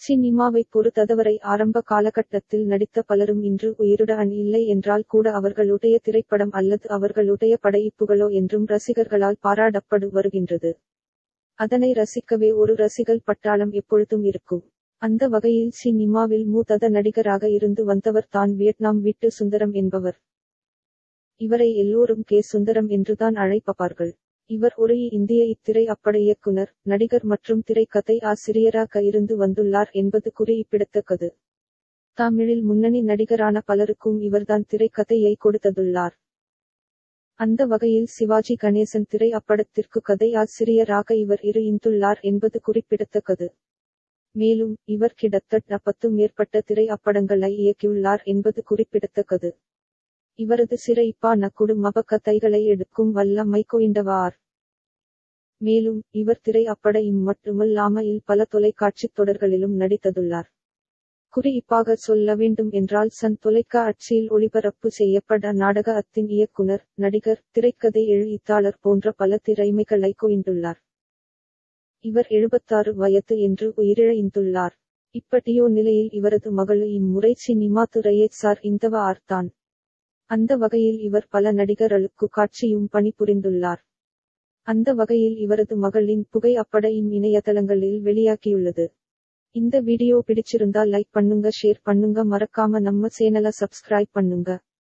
சினிமாவைப் பொறுத்தவரை ஆரம்ப காலகட்டத்தில் நடித்த பலரும் இன்று உயிருடன் இல்லை என்றால் கூட அவர்களுடைய திரைப்படம் அல்லது அவர்களுடைய படைப்புகளோ என்றும் ரசிகர்களால் பாராட்டப்படு வருகின்றது அதனை ரசிக்கவே ஒரு ரசிகல் பட்டாளம் எப்பொழுதும் இருக்கும் அந்த வகையில் சினிமாவில் மூத்தத நடிகராக இருந்து வந்தவர் தான் வியட்நாம் வீட்டு சுந்தரம் என்பவர் இவரை எல்லோரும் கே சுந்தரம் என்றுதான் அழைப்பபார்கள் இவர் ஒரு இந்திய இத்திரை அப்பட இயக்குனர் நடிகர் மற்றும் திரைக்கதை ஆசிரியராக இருந்து வந்துள்ளார் என்பது குறிப்பிடத்தக்கது தமிழில் முன்னணி நடிகரான பலருக்கும் இவர்தான் திரைக்கதையை கொடுத்ததுள்ளார் அந்த வகையில் சிவாஜி கணேசன் திரை அப்படத்திற்கு கதை ஆசிரியராக இவர் இரு இந்துள்ளார் என்பது குறிப்பிடத்தக்கது மேலும் இவர் கிட்டத்தட்ட பத்து மேற்பட்ட திரை அப்படங்களை இயக்கியுள்ளார் என்பது குறிப்பிடத்தக்கது இவரது சிறைப்பான குடும்ப கதைகளை எடுக்கும் வல்லமை கொண்டவார் மேலும் இவர் திரை அப்பட மட்டுமல்லாமல் பல தொலைக்காட்சித் தொடர்களிலும் நடித்ததுள்ளார் குறிப்பாக சொல்ல வேண்டும் என்றால் சன் தொலைக்காட்சியில் ஒளிபரப்பு செய்யப்பட்ட நாடக அத்தின் இயக்குனர் நடிகர் திரைக்கதை எழுத்தாளர் போன்ற பல திறமைகளை குவிந்துள்ளார் இவர் எழுபத்தாறு வயது என்று உயிரிழந்துள்ளார் இப்படியோ நிலையில் இவரது மகளு இம்முறை சினிமா துறையைச் சார் இந்தவ ஆர்த்தான் அந்த வகையில் இவர் பல நடிகர்களுக்கு காட்சியும் பணிபுரிந்துள்ளார் அந்த வகையில் இவரது மகளின் புகை அப்பட இம் இணையதளங்களில் வெளியாகியுள்ளது இந்த வீடியோ பிடிச்சிருந்தா லைக் பண்ணுங்க ஷேர் பண்ணுங்க மறக்காம நம்ம சேனலை சப்ஸ்கிரைப் பண்ணுங்க